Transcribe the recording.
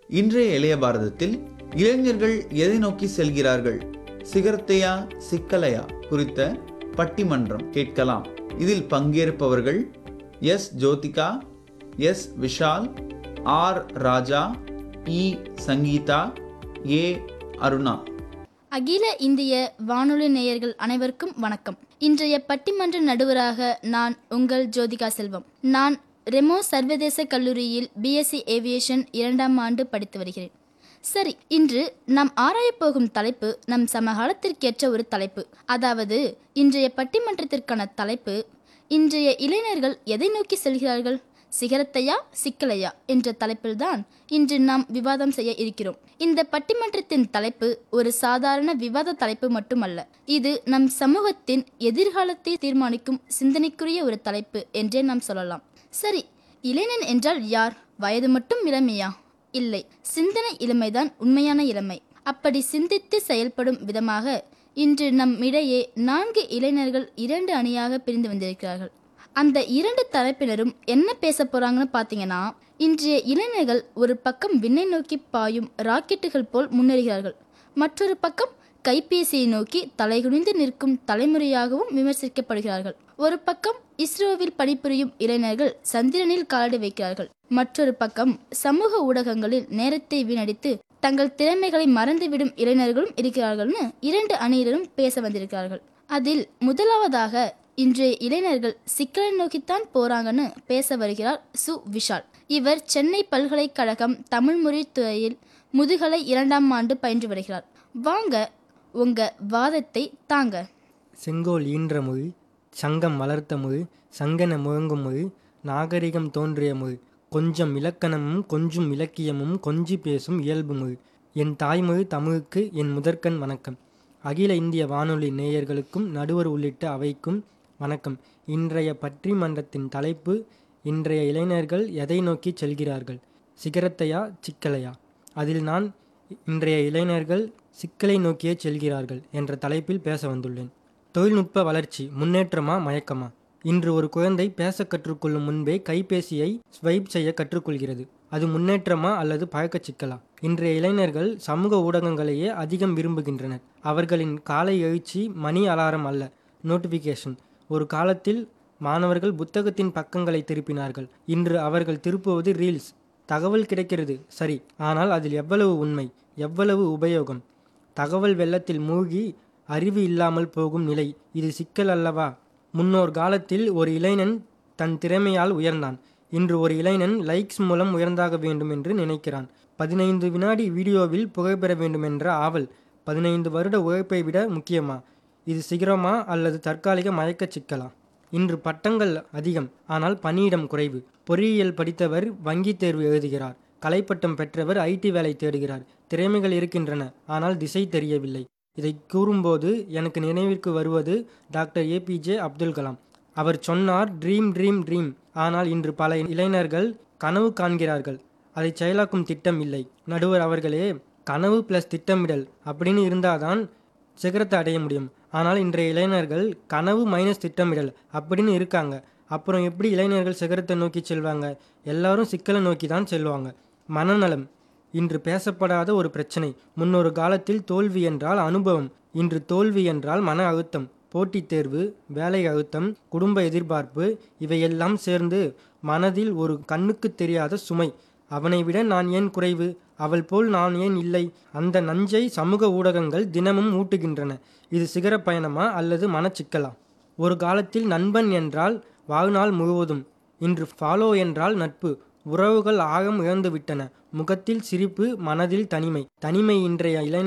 இன்றைய இளைய பாரதத்தில் இளைஞர்கள் எதை நோக்கி செல்கிறார்கள் சிகரத்தையா சிக்கலையா குறித்த பட்டிமன்றம் கேட்கலாம் இதில் பங்கேற்பவர்கள் S Jyothika S Vishal R Raja E Sangeetha A Aruna அகில இந்திய வானொலி நேயர்கள் அனைவருக்கும் வணக்கம் இன்றைய பட்டிமன்ற நடுவராக நான் உங்கள் ஜோதிகா செல்வம் நான் ரெமோ சர்வதேச கல்லூரியில் பிஎஸ்சி ஏவியேஷன் இரண்டாம் ஆண்டு படித்து வருகிறேன் சரி இன்று நாம் ஆராயப் போகும் தலைப்பு நம் சமகாலத்திற்கேற்ற ஒரு தலைப்பு அதாவது இன்றைய பட்டிமன்றத்திற்கான தலைப்பு இன்றைய இளைஞர்கள் எதை நோக்கி செல்கிறார்கள் சிகரத்தையா சிக்கலையா என்ற தலைப்பில்தான் இன்று நாம் விவாதம் செய்ய இருக்கிறோம் இந்த பட்டிமன்றத்தின் தலைப்பு ஒரு சாதாரண விவாத தலைப்பு மட்டுமல்ல இது நம் சமூகத்தின் எதிர்காலத்தை தீர்மானிக்கும் சிந்தனைக்குரிய ஒரு தலைப்பு என்றே நாம் சொல்லலாம் சரி இளைஞன் என்றால் யார் வயது மட்டும் இளமையா இல்லை சிந்தனை இளமைதான் உண்மையான இளமை அப்படி சிந்தித்து செயல்படும் விதமாக இன்று நம் இடையே நான்கு இளைஞர்கள் இரண்டு அணியாக பிரிந்து வந்திருக்கிறார்கள் அந்த இரண்டு தரப்பினரும் என்ன பேச போறாங்கன்னு பார்த்தீங்கன்னா இன்றைய இளைஞர்கள் ஒரு பக்கம் விண்ணை நோக்கி பாயும் ராக்கெட்டுகள் போல் முன்னேறுகிறார்கள் மற்றொரு பக்கம் கைபேசியை நோக்கி தலைகுனிந்து நிற்கும் தலைமுறையாகவும் விமர்சிக்கப்படுகிறார்கள் ஒரு பக்கம் இஸ்ரோவில் பணிபுரியும் இளைஞர்கள் சந்திரனில் காலடி வைக்கிறார்கள் மற்றொரு பக்கம் சமூக ஊடகங்களில் நேரத்தை வீணடித்து தங்கள் திறமைகளை மறந்துவிடும் இளைஞர்களும் இருக்கிறார்கள்னு இரண்டு அணியினரும் பேச வந்திருக்கிறார்கள் அதில் முதலாவதாக இன்றைய இளைஞர்கள் சிக்கலை நோக்கித்தான் போறாங்கன்னு பேச வருகிறார் சு விஷால் இவர் சென்னை பல்கலைக்கழகம் தமிழ் மொழி துறையில் முதுகலை இரண்டாம் ஆண்டு பயின்று வருகிறார் வாங்க உங்க வாதத்தை தாங்க செங்கோல் ஈன்ற மொழி சங்கம் வளர்த்த மொழி சங்கன முழங்கும் மொழி நாகரிகம் தோன்றிய மொழி கொஞ்சம் இலக்கணமும் கொஞ்சம் இலக்கியமும் கொஞ்சி பேசும் இயல்பு மொழி என் தாய்மொழி தமிழுக்கு என் முதற்கண் வணக்கம் அகில இந்திய வானொலி நேயர்களுக்கும் நடுவர் உள்ளிட்ட அவைக்கும் வணக்கம் இன்றைய பட்டிமன்றத்தின் தலைப்பு இன்றைய இளைஞர்கள் எதை நோக்கி செல்கிறார்கள் சிகரத்தையா சிக்கலையா அதில் நான் இன்றைய இளைஞர்கள் சிக்கலை நோக்கியே செல்கிறார்கள் என்ற தலைப்பில் பேச வந்துள்ளேன் தொழில்நுட்ப வளர்ச்சி முன்னேற்றமா மயக்கமா இன்று ஒரு குழந்தை பேச கற்றுக்கொள்ளும் முன்பே கைபேசியை ஸ்வைப் செய்ய கற்றுக்கொள்கிறது அது முன்னேற்றமா அல்லது பழக்கச் சிக்கலா இன்றைய இளைஞர்கள் சமூக ஊடகங்களையே அதிகம் விரும்புகின்றனர் அவர்களின் காலை எழுச்சி மணி அலாரம் அல்ல நோட்டிஃபிகேஷன் ஒரு காலத்தில் மாணவர்கள் புத்தகத்தின் பக்கங்களை திருப்பினார்கள் இன்று அவர்கள் திருப்புவது ரீல்ஸ் தகவல் கிடைக்கிறது சரி ஆனால் அதில் எவ்வளவு உண்மை எவ்வளவு உபயோகம் தகவல் வெள்ளத்தில் மூழ்கி அறிவு இல்லாமல் போகும் நிலை இது சிக்கல் அல்லவா முன்னோர் காலத்தில் ஒரு இளைஞன் தன் திறமையால் உயர்ந்தான் இன்று ஒரு இளைஞன் லைக்ஸ் மூலம் உயர்ந்தாக வேண்டும் என்று நினைக்கிறான் பதினைந்து வினாடி வீடியோவில் புகைப்பெற வேண்டும் என்ற ஆவல் பதினைந்து வருட உழைப்பை விட முக்கியமா இது சிகரமா அல்லது தற்காலிக மயக்கச் சிக்கலா இன்று பட்டங்கள் அதிகம் ஆனால் பணியிடம் குறைவு பொறியியல் படித்தவர் வங்கி தேர்வு எழுதுகிறார் கலைப்பட்டம் பெற்றவர் ஐடி வேலை தேடுகிறார் திறமைகள் இருக்கின்றன ஆனால் திசை தெரியவில்லை இதை கூறும்போது எனக்கு நினைவிற்கு வருவது டாக்டர் ஏபிஜே அப்துல் கலாம் அவர் சொன்னார் ட்ரீம் ட்ரீம் ட்ரீம் ஆனால் இன்று பல இளைஞர்கள் கனவு காண்கிறார்கள் அதை செயலாக்கும் திட்டம் இல்லை நடுவர் அவர்களே கனவு பிளஸ் திட்டமிடல் அப்படின்னு இருந்தாதான் சிகரத்தை அடைய முடியும் ஆனால் இன்றைய இளைஞர்கள் கனவு மைனஸ் திட்டமிடல் அப்படின்னு இருக்காங்க அப்புறம் எப்படி இளைஞர்கள் சிகரத்தை நோக்கி செல்வாங்க எல்லாரும் சிக்கலை நோக்கி தான் செல்வாங்க மனநலம் இன்று பேசப்படாத ஒரு பிரச்சனை முன்னொரு காலத்தில் தோல்வி என்றால் அனுபவம் இன்று தோல்வி என்றால் மன அழுத்தம் போட்டித் தேர்வு வேலை அழுத்தம் குடும்ப எதிர்பார்ப்பு இவையெல்லாம் சேர்ந்து மனதில் ஒரு கண்ணுக்கு தெரியாத சுமை அவனை விட நான் ஏன் குறைவு அவள் போல் நான் ஏன் இல்லை அந்த நஞ்சை சமூக ஊடகங்கள் தினமும் ஊட்டுகின்றன இது சிகர பயணமா அல்லது மனச்சிக்கலா ஒரு காலத்தில் நண்பன் என்றால் வாழ்நாள் முழுவதும் இன்று ஃபாலோ என்றால் நட்பு உறவுகள் ஆழம் இழந்துவிட்டன முகத்தில் சிரிப்பு மனதில் தனிமை தனிமை இன்றைய இளைஞர்